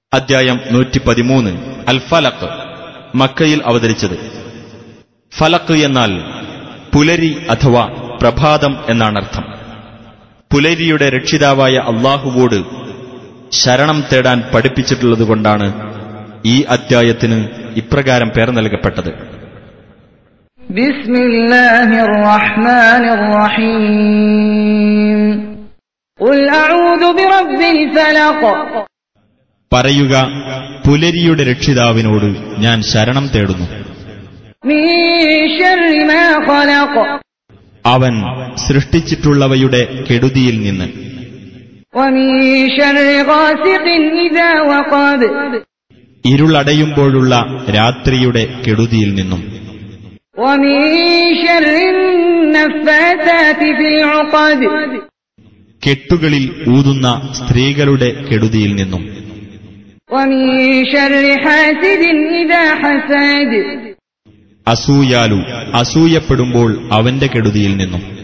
അധ്യായം നൂറ്റി പതിമൂന്ന് അൽ ഫലഖ് മക്കയിൽ അവതരിച്ചത് ഫലഖ് എന്നാൽ പുലരി അഥവാ പ്രഭാതം എന്നാണർത്ഥം പുലരിയുടെ രക്ഷിതാവായ അള്ളാഹുവോട് ശരണം തേടാൻ പഠിപ്പിച്ചിട്ടുള്ളതുകൊണ്ടാണ് ഈ അദ്ധ്യായത്തിന് ഇപ്രകാരം പേർ നൽകപ്പെട്ടത് بسم الله الرحمن الرحيم قل أعوذ برب الفلق പറയുക പുലരിയുടെ രക്ഷിതാവിനോട് ഞാൻ ശരണം തേടുന്നു من شر ما خلق അവൻ സൃഷ്ടിച്ചിട്ടുള്ളവയുടെ കെടുതിയിൽ നിന്ന് ومن شر غاسق إذا وقب ഇരുളടയുമ്പോഴുള്ള രാത്രിയുടെ കെടുതിയിൽ നിന്നും ومن شر النفاثات في العقد കെട്ടുകളിൽ ഊതുന്ന സ്ത്രീകളുടെ കെടുതിയിൽ നിന്നും ومن شر حاسد إذا حسد അസൂയാലു അസൂയപ്പെടുമ്പോൾ അവന്റെ കെടുതിയിൽ നിന്നും